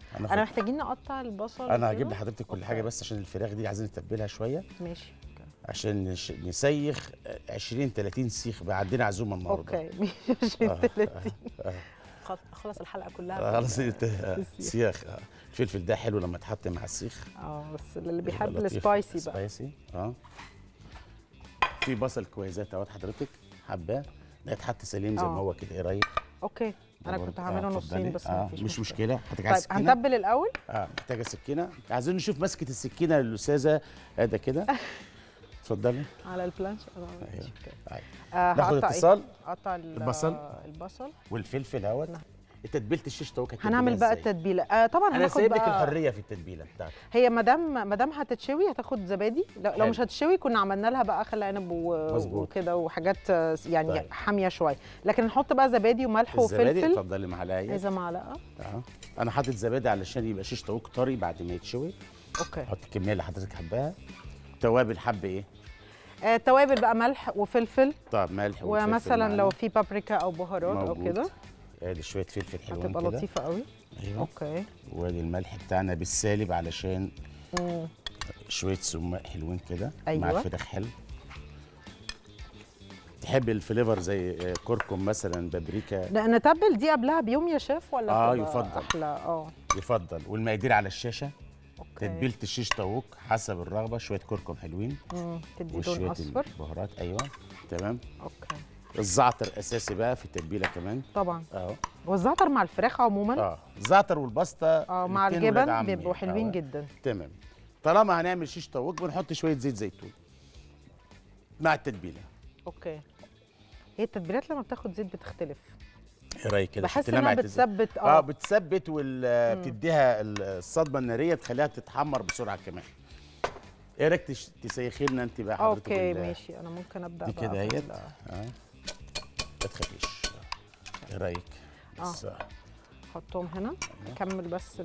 هناخد- انا محتاجين نقطع البصل انا كده؟ هجيب لحضرتك كل حاجه أوكي. بس عشان الفراخ دي عايزين نتبلها شويه ماشي أوكي. عشان نش- نسيخ 20 30 سيخ بقى عندنا عزومه النهارده اوكي ماشي 20 آه، 30 آه. خلاص اخلص الحلقه كلها آه، خلاص بال- انت آه، بالسيخ. سياخ آه. الفلفل ده حلو لما يتحط مع السيخ اه بس اللي يبقى بيحب لطيف. السبايسي بقى سبايسي اه في بصل كويزات اهوت حضرتك حباه ده يتحط سليم زي آه. ما هو كده ايه رايك اوكي انا ده كنت برضه- هعمله آه، نصين اتفضلي. بس آه. مفيش مش مشكله مشكله حضرتك عايز طيب سكينه هنتبل الاول اه محتاجه سكينه عايزين نشوف مسكه السكينه للاستاذه هذا كده اتفضلي على البلانش آه، أيوة. ماشي، أوكي. أيوة. آه، ناخد هقطع إيه؟ اتصال اقطع ال- البصل؟ البصل والفلفل اهوت تتبيله الشيش طاووق هتتبليها هنعمل بقى إزاي؟ التتبيله آه طبعا انا هناخد سايب لك بقى الحريه في التتبيله بتاعتك هي مدام مدام هتتشوي هتاخد زبادي لو, لو حلو. مش هتشوي كنا عملنا لها بقى خل عنب و- مظبوط. وكده وحاجات آه، يعني طيب. حاميه شويه لكن نحط بقى زبادي وملح الزبادي وفلفل اتفضلي معلقه عايزه معلقه اه انا حاطط زبادي علشان يبقى شيش طاووق طري بعد ما يتشوي اوكي حط الكميه اللي حضرتك حباها توابل حب ايه آه توابل بقى ملح وفلفل طب ملح وفلفل ومثلا معانا. لو في بابريكا او بهارات او موجود. كده ادي شويه فلفل حلوين هتبقى كده لطيفه قوي ايوه اوكي وادي الملح بتاعنا بالسالب علشان مم. شويه سماق حلوين كده مع أيوة. الفراخ حلو تحب الفليفر زي آه، كركم مثلا بابريكا لا، نتبل دي قبلها بيوم يا شيف ولا آه، بتبقى يفضل. احلى اه يفضل والمقادير على الشاشه اوكي تتبيله الشيش طاووق حسب الرغبه شويه كركم حلوين مم. تدي لون وشويه اصفر البهارات ايوه تمام اوكي الزعتر اساسي بقى في التتبيله كمان طبعا اهو والزعتر مع الفراخ عموما اه الزعتر والبسطه اه مع الاتنين ولاد الجبن عمي. بيبقوا حلوين آه. جدا تمام طالما هنعمل شيش طاووق بنحط شويه زيت زيتون مع التتبيله اوكي هي التتبيلات لما بتاخد زيت بتختلف ايه رايك كده بحس شفت انها لمعة الزيت؟ بتثبت اه اه بتثبت وبتديها الصدمه الناريه تخليها تتحمر بسرعه كمان ايه رايك تش- تسيخي لنا انت بقى حضرتك اوكي ال- ماشي انا ممكن ابدا دي بقى كده في اهيت ال- اه ما تخافيش ايه رايك بس آه. احطهم هنا نكمل بس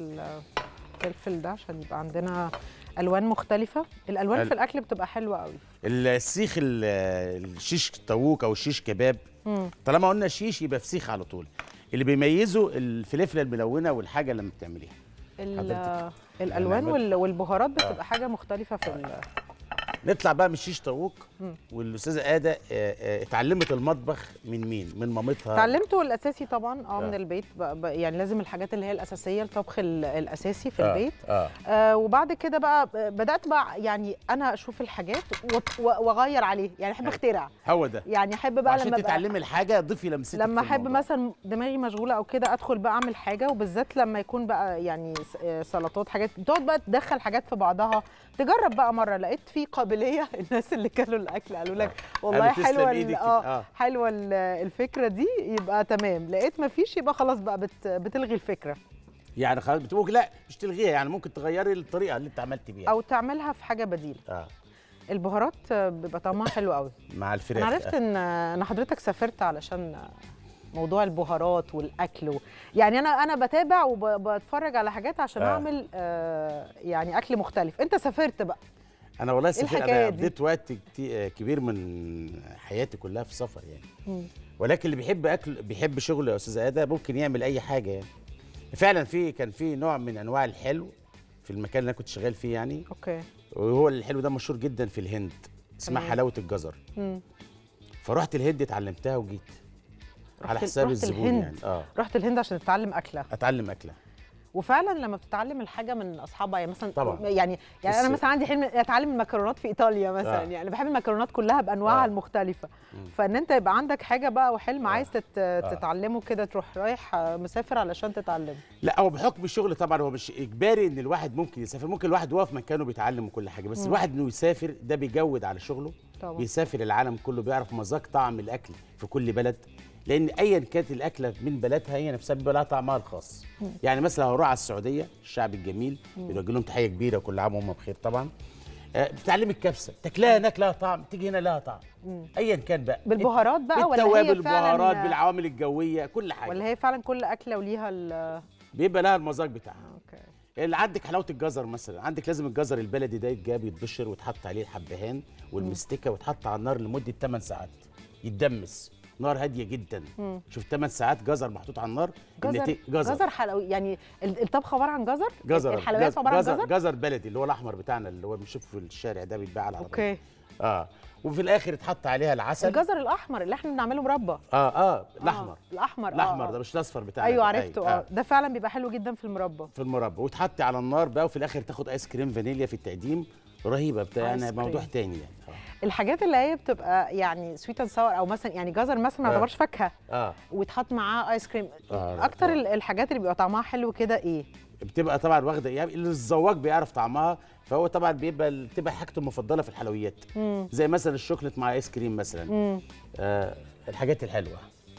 الفلفل ده عشان يبقى عندنا الوان مختلفه الالوان حلو. في الاكل بتبقى حلوه قوي السيخ ال- الشيش طاووق او الشيش كباب مم. طالما قلنا شيش يبقى فسيخ على طول اللي بيميزه الفلفله الملونه والحاجه لما بتعمليها ال- حضرتك. الالوان هنعمل- وال- والبهارات بتبقى حاجه مختلفه في ال- نطلع بقى من الشيش طاووق مم. والاستاذه اده آه، آه، اتعلمت المطبخ من مين من مامتها اتعلمته الاساسي طبعا اه من آه. البيت ب- ب- يعني لازم الحاجات اللي هي الاساسيه الطبخ ال- الاساسي في آه، البيت اه آه وبعد كده بقى ب- بدات بقى يعني انا اشوف الحاجات وأط- و- واغير عليه يعني احب حلو. اخترع هو ده يعني احب بقى عشان لما أبقى- تتعلمي الحاجه ضيفي لمستك لما في احب الموضوع. مثلا دماغي مشغوله او كده ادخل بقى اعمل حاجه وبالذات لما يكون بقى يعني س- آه، سلطات حاجات بتقعد بقى تدخل حاجات في بعضها تجرب بقى مره لقيت في قابليه الناس اللي كلوا الاكل قالوا لك والله قالوا تسلم حلوه ال- إيدك. اه آه. حلوه ال- الفكره دي يبقى تمام لقيت ما فيش يبقى خلاص بقى بت بتلغي الفكره يعني خلاص بتقول لا مش تلغيها يعني ممكن تغيري الطريقه اللي انت عملتي بيها او تعملها في حاجه بديله اه البهارات آه، بيبقى طعمها حلو قوي مع الفراخ انا عرفت ان ان حضرتك سافرت علشان موضوع البهارات والاكل و... يعني انا انا بتابع وبتفرج على حاجات عشان آه. اعمل آه يعني اكل مختلف انت سافرت بقى انا والله سافرت الحكاية انا دي؟ قضيت وقت كتي- كبير من حياتي كلها في سفر يعني مم. ولكن اللي بيحب اكل بيحب شغله يا استاذه ادى ممكن يعمل اي حاجه يعني فعلا في كان في نوع من انواع الحلو في المكان اللي انا كنت شغال فيه يعني اوكي وهو الحلو ده مشهور جدا في الهند اسمها تمام. حلاوه الجزر مم. فرحت الهند اتعلمتها وجيت على رحت- حساب رحت الزبون الهند. يعني اه رحت الهند عشان تتعلم اكله اتعلم اكله وفعلا لما بتتعلم الحاجه من اصحابها يعني مثلا طبعاً. يعني يعني انا بس- مثلا عندي حلم اتعلم المكرونات في ايطاليا مثلا آه. يعني بحب المكرونات كلها بانواعها آه. المختلفه مم. فان انت يبقى عندك حاجه بقى وحلم آه. عايز تت... تتعلمه كده تروح رايح آه، مسافر علشان تتعلم لا هو بحكم الشغل طبعا هو مش اجباري ان الواحد ممكن يسافر ممكن الواحد يقف مكانه بيتعلم وكل حاجه بس مم. الواحد انه يسافر ده بيجود على شغله طبعا بيسافر العالم كله بيعرف مذاق طعم الاكل في كل بلد لان ايا كانت الاكله من بلدها هي نفسها بيبقى لها طعمها الخاص يعني مثلا لو اروح على السعوديه الشعب الجميل بنوجه لهم تحيه كبيره كل عام وهم بخير طبعا آه، بتتعلم الكبسه تاكلها هناك لها طعم تيجي هنا لها طعم ايا كان بقى بالبهارات بقى ولا بالتوابل هي فعلا البهارات بالعوامل الجويه كل حاجه ولا هي فعلا كل اكله وليها ال بيبقى لها المذاق بتاعها اوكي اللي عندك حلاوه الجزر مثلا عندك لازم الجزر البلدي ده يتجاب يتبشر ويتحط عليه الحبهان والمستكه ويتحط على النار لمده 8 ساعات يتدمس نار هاديه جدا شوف 8 ساعات جزر محطوط على النار جزر النتيجة- جزر, حلوي يعني ال- الطبخ عباره عن جزر جزر الحلويات جزر- عباره عن جزر جزر جزر بلدي اللي هو الاحمر بتاعنا اللي هو بنشوفه في الشارع ده بيتباع على العربيه اوكي اه وفي الاخر يتحط عليها العسل الجزر الاحمر اللي احنا بنعمله مربى اه اه آه، الاحمر الاحمر آه، الاحمر آه. ده مش الاصفر بتاعنا ايوه ده. عرفته اه ده فعلا بيبقى حلو جدا في المربى في المربى وتحطي على النار بقى وفي الاخر تاخد ايس كريم فانيليا في التقديم رهيبه بتاع آيس يعني موضوع كريم. تاني يعني اه, الحاجات اللي هي بتبقى يعني سويت اند ساور او مثلا يعني جزر مثلا ما آه. يعتبرش فاكهه آه. ويتحط معاه ايس كريم آه، اكتر آه. ال- الحاجات اللي بيبقى طعمها حلو كده ايه بتبقى طبعا واخده ايام اللي الذواق بيعرف طعمها فهو طبعا بيبقى بتبقى حاجته المفضله في الحلويات زي مثلا الشوكليت مع ايس كريم مثلا آه الحاجات الحلوه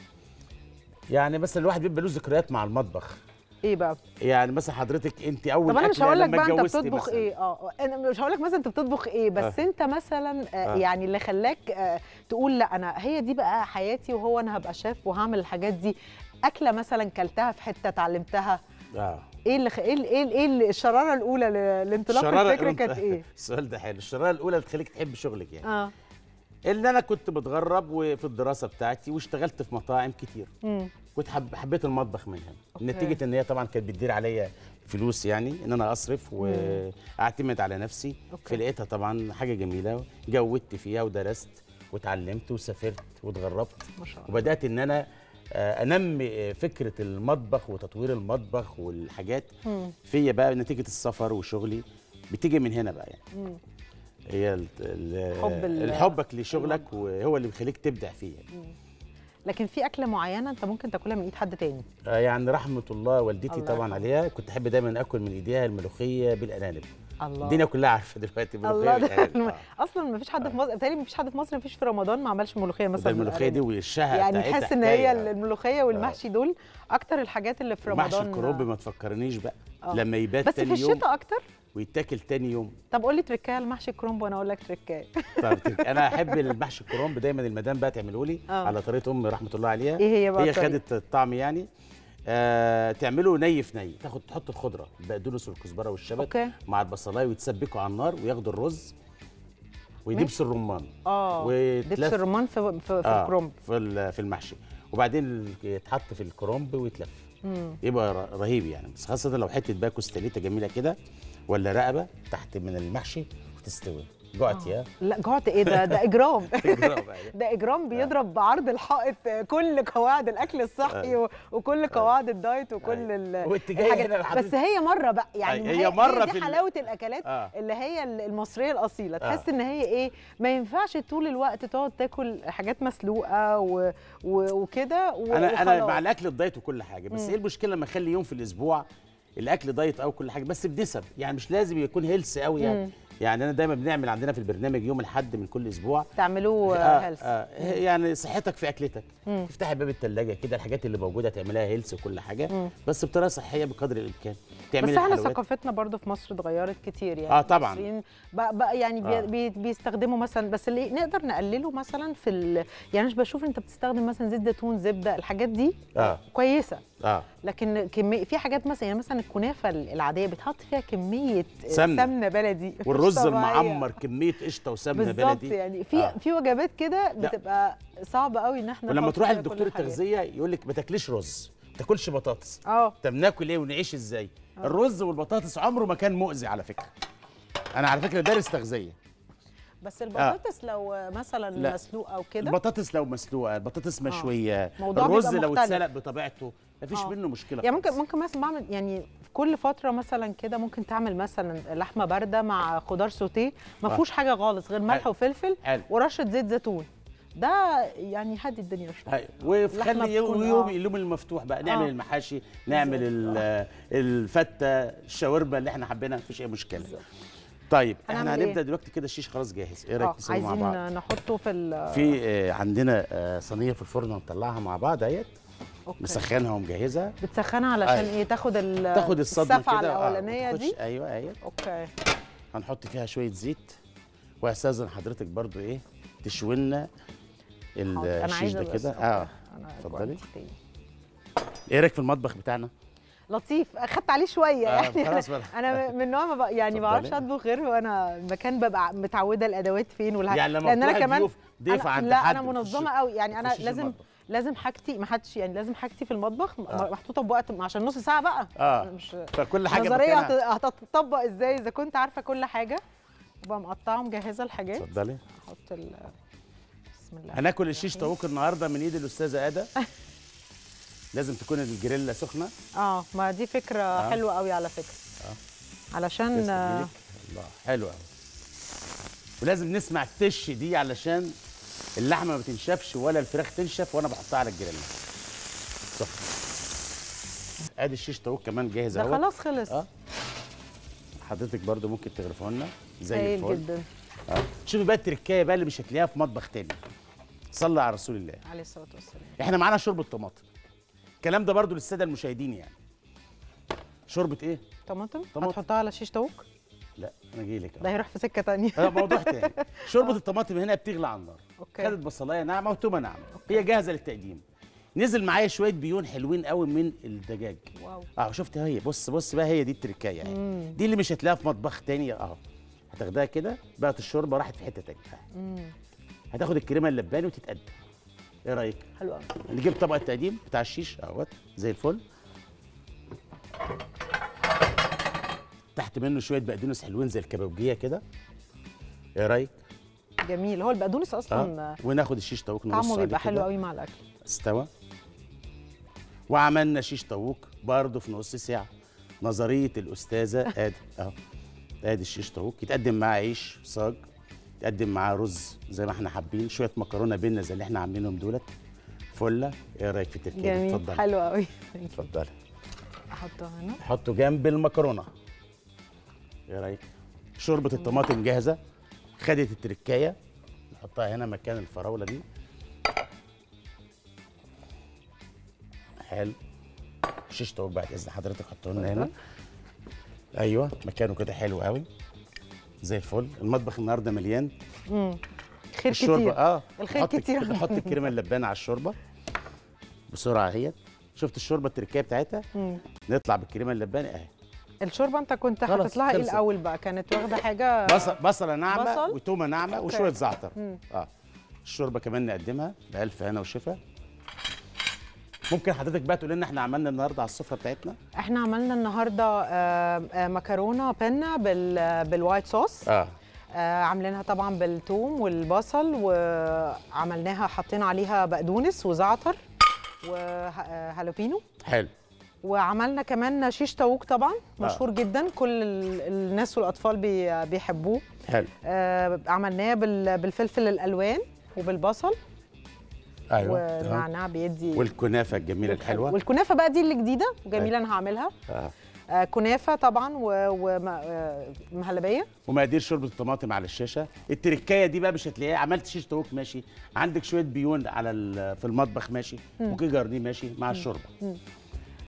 يعني مثلا الواحد بيبقى له ذكريات مع المطبخ ايه بقى يعني مثلا حضرتك انت اول طب انا مش أكلة هقول لك لما بقى انت اتجوزتي بتطبخ مثلاً. ايه اه انا مش هقول لك مثلا انت بتطبخ ايه بس آه. انت مثلا آه آه. يعني اللي خلاك آه تقول لا انا هي دي بقى حياتي وهو انا هبقى شيف وهعمل الحاجات دي اكله مثلا كلتها في حته اتعلمتها اه ايه اللي خ... ايه ال- ايه ال- ايه ال- الشراره الاولى ل- لانطلاق الشرارة- الفكره كانت ايه السؤال ده حلو الشراره الاولى اللي تخليك تحب شغلك يعني اه ان انا كنت متغرب وفي الدراسه بتاعتي واشتغلت في مطاعم كتير امم كنت حب حبيت المطبخ منها أوكي. نتيجه ان هي طبعا كانت بتدير عليا فلوس يعني ان انا اصرف واعتمد على نفسي أوكي. فلقيتها طبعا حاجه جميله جودت فيها ودرست واتعلمت وسافرت واتغربت ما شاء الله وبدات ان انا آه، انمي آه، فكره المطبخ وتطوير المطبخ والحاجات مم. فيا بقى نتيجه السفر وشغلي بتيجي من هنا بقى يعني مم. هي ال- ال- حب ال- حبك لشغلك وهو اللي بيخليك تبدع فيه يعني. لكن في اكله معينه انت ممكن تاكلها من ايد حد تاني آه، يعني رحمه الله والدتي الله طبعا يرحمها. عليها كنت احب دايما اكل من ايديها الملوخيه بالارانب الله الدنيا كلها عارفه دلوقتي الملوخيه الله ده بالارانب الم... آه. اصلا ما فيش حد في مصر بالتالي ما فيش حد في مصر ما فيش في رمضان ما عملش ملوخيه ده مثلا الملوخيه دي بالأرانب. والشهى يعني بتاعتها تحس ان هي حكاية. الملوخيه والمحشي دول اكتر الحاجات اللي في ومحشي رمضان الكرنب ما تفكرنيش بقى آه. لما يبات بس في تاني يوم الشتاء اكتر ويتاكل تاني يوم طب قول لي تركايه المحشي الكرنب وانا اقول لك تركايه طب انا احب المحشي الكرنب دايما المدام بقى تعمله لي آه. على طريقه امي رحمه الله عليها ايه هي بقى هي الطريقة؟ خدت الطعم يعني آه تعمله ني في ني تاخد تحط الخضره البقدونس والكزبره والشبت اوكي مع البصلايه ويتسبكوا على النار وياخدوا الرز ويدبسوا الرمان اه وتلف- دبس الرمان في في, في الكرنب في ال- في المحشي وبعدين يتحط في الكرنب ويتلف مم. يبقى ر- رهيب يعني بس خاصه لو حته بقى كوستاليتا جميله كده ولا رقبه تحت من المحشي وتستوي جعت يا لا جعت ايه ده ده اجرام برافو عليك. ده اجرام بيضرب بعرض الحائط كل قواعد الاكل الصحي و- وكل قواعد الدايت وكل ال- وانت جاي هنا الحاجات لحضرتك- بس هي مره بقى يعني هي مرة دي في ال- حلاوه الاكلات آه. اللي هي ال- المصريه الاصيله آه. تحس ان هي ايه ما ينفعش طول الوقت تقعد تاكل حاجات مسلوقه و... و... وكده و... انا انا وخلاص. مع الاكل الدايت وكل حاجه بس ايه المشكله لما اخلي يوم في الاسبوع الاكل دايت او كل حاجه بس بنسب يعني مش لازم يكون هيلث قوي يعني مم. يعني انا دايما بنعمل عندنا في البرنامج يوم الاحد من كل اسبوع تعملوه آه هيلث آه يعني صحتك في اكلتك مم. تفتحي باب الثلاجه كده الحاجات اللي موجوده تعملها هيلث وكل حاجه مم. بس بطريقه صحيه بقدر الامكان بس تعملي احنا الحلويات. ثقافتنا برضو في مصر اتغيرت كتير يعني آه طبعاً. المصريين بقى, بقى يعني بي آه. بي بيستخدموا مثلا بس اللي نقدر نقلله مثلا في ال... يعني مش بشوف انت بتستخدم مثلا زيت زيتون زبده الحاجات دي اه كويسه اه لكن كمية في حاجات مثلا يعني مثلا الكنافه العاديه بتحط فيها كميه سمنة. سمنه بلدي مش والرز طبيعية. المعمر كميه قشطه وسمنه بالظبط بلدي يعني في آه. في وجبات كده بتبقى صعبه قوي ان احنا ولما نحط تروح فيها كل لدكتور الحاجات. التغذيه يقول لك ما تاكليش رز ما تاكلش بطاطس اه طب ناكل ايه ونعيش ازاي الرز والبطاطس عمره ما كان مؤذي على فكره انا على فكره دارس تغذيه بس البطاطس لو مثلا لا. مسلوقه او كده البطاطس لو مسلوقه البطاطس مشويه موضوع الرز بيبقى لو مختلف. اتسلق بطبيعته مفيش آه. منه مشكله يعني ممكن خالص. ممكن مثلا بعمل يعني في كل فتره مثلا كده ممكن تعمل مثلا لحمه بارده مع خضار سوتيه ما آه. فيهوش حاجه خالص غير ملح حلو. وفلفل حلو. ورشه زيت زيتون ده يعني هدي الدنيا شويه هاي. وفي اللحمة خلي يوم بتكون- يوم آه. اليوم المفتوح بقى نعمل آه. المحاشي نعمل ال- الفته الشاورما اللي احنا حابينها مفيش اي مشكله بالظبط. طيب احنا هنعمل هنبدا إيه؟ دلوقتي كده الشيش خلاص جاهز ايه رايك اه نسويه مع بعض عايزين نحطه في ال في آه، عندنا آه، صينيه في الفرن هنطلعها مع بعض اهيت أوكي. مسخنها ومجهزها بتسخنها علشان أيوة. ايه تاخد ال تاخد الصدمه السفعه كده آه، الاولانيه وتخش- دي ايوه ايوه اوكي هنحط فيها شويه زيت واستاذن حضرتك برضو ايه تشوي لنا ال- حاضر. انا الشيش عايزه ده بس كده أوكي. اه انا اتفضلي. جوعت تاني. ايه رايك في المطبخ بتاعنا لطيف اخدت عليه شويه آه، يعني خلاص انا, بقى. أنا من نوع ما بق... يعني ما بعرفش اتفضلي. اطبخ غير وانا مكان ببقى متعوده الادوات فين والها... يعني لما لان انا بتروحي كمان ضيوف- ضيف أنا... عند لا حد انا بتخش- منظمه قوي يعني انا بتخشيش لازم المطبخ. لازم حاجتي ما حدش يعني لازم حاجتي في المطبخ م- آه. محطوطه بوقت عشان نص ساعه بقى اه أنا مش فكل حاجه نظريه مكانها. هت- هتطبق ازاي اذا كنت عارفه كل حاجه وبقى مقطعه ومجهزه الحاجات اتفضلي احط ال بسم الله هناكل الشيش طاووق النهارده من ايد الاستاذه ادى لازم تكون الجريلا سخنه اه ما دي فكره آه. حلوه قوي على فكره علشان تسلم آه، ايدك. الله حلو قوي ولازم نسمع التش دي علشان اللحمه ما تنشفش ولا الفراخ تنشف وانا بحطها على الجريلا سخن ادي الشيش طاووق كمان جاهز ده اهو خلاص خلص اه حضرتك برضو ممكن تغرفه لنا زي هايل الفل جدا اه شوفي بقى التركايه بقى اللي مش هتلاقيها في مطبخ تاني صلى على رسول الله عليه الصلاه والسلام احنا معانا شوربه طماطم الكلام ده برضو للساده المشاهدين يعني شوربه ايه طماطم طماطم. هتحطها على شيش طاووق لا انا جاي لك ده هيروح في سكه تانية اه موضوع تاني شوربه الطماطم هنا بتغلى على النار اوكي خدت بصلايه ناعمه وتومه ناعمه هي جاهزه للتقديم نزل معايا شويه بيون حلوين قوي من الدجاج واو اه شفت هي بص بص بقى هي دي التركايه يعني دي اللي مش هتلاقيها في مطبخ تاني اهو هتاخدها كده بقت الشوربه راحت في حته تانيه امم هتاخد الكريمه اللباني وتتقدم ايه رايك حلو قوي نجيب طبق التقديم بتاع الشيش اهوت زي الفل تحت منه شويه بقدونس حلوين زي الكبابجيه كده ايه رايك جميل هو البقدونس اصلا اه وناخد الشيش طاووق نرصه طعمه عليه بيبقى حلو كده. قوي مع الاكل استوى وعملنا شيش طاووق برضه في نص ساعه نظريه الاستاذه ادي اهو ادي الشيش طاووق يتقدم معاه عيش صاج يتقدم معاه رز زي ما احنا حابين شويه مكرونه بينا زي اللي احنا عاملينهم دولت فله ايه رايك في التركيبه جميل اتفضل حلو قوي اتفضل احطها هنا حطه جنب المكرونه ايه رايك شوربه الطماطم جاهزه خدت التركايه نحطها هنا مكان الفراوله دي حلو شيش طاووق بعد اذن حضرتك حطه لنا هنا ايوه مكانه كده حلو قوي زي الفل المطبخ النهارده مليان امم خير الشوربه كتير اه الخير نحط- كتير. نحط الكريمه اللبانه على الشوربه بسرعه اهيت شفت الشوربه التركيه بتاعتها مم. نطلع بالكريمه اللبانه اهي الشوربه انت كنت خلاص، حاطط لها ايه خلصت. الاول بقى كانت واخده حاجه بصل بصله ناعمه بصل؟ وتومه ناعمه أوكي. وشويه زعتر مم. اه الشوربه كمان نقدمها بألف هنا وشفا ممكن حضرتك بقى تقول لنا احنا عملنا النهارده على السفره بتاعتنا احنا عملنا النهارده آه، آه، مكرونه بينا بال بالوايت صوص اه آه، عاملينها طبعا بالثوم والبصل وعملناها حطينا عليها بقدونس وزعتر وهالوبينو حلو وعملنا كمان شيش طاووق طبعا مشهور جدا كل ال- الناس والاطفال بي- بيحبوه حلو آه، عملناه بال- بالفلفل الالوان وبالبصل ايوه تمام. والنعناع بيدي والكنافه الجميله الحلوه والكنافه بقى دي اللي جديده وجميله انا هعملها آه. آه، كنافه طبعا ومهلبيه ومقادير شوربه الطماطم على الشاشه التركايه دي بقى مش هتلاقيها عملت شيش طاووق ماشي عندك شويه بيون على ال- في المطبخ ماشي وكي جارديه ماشي مع الشوربه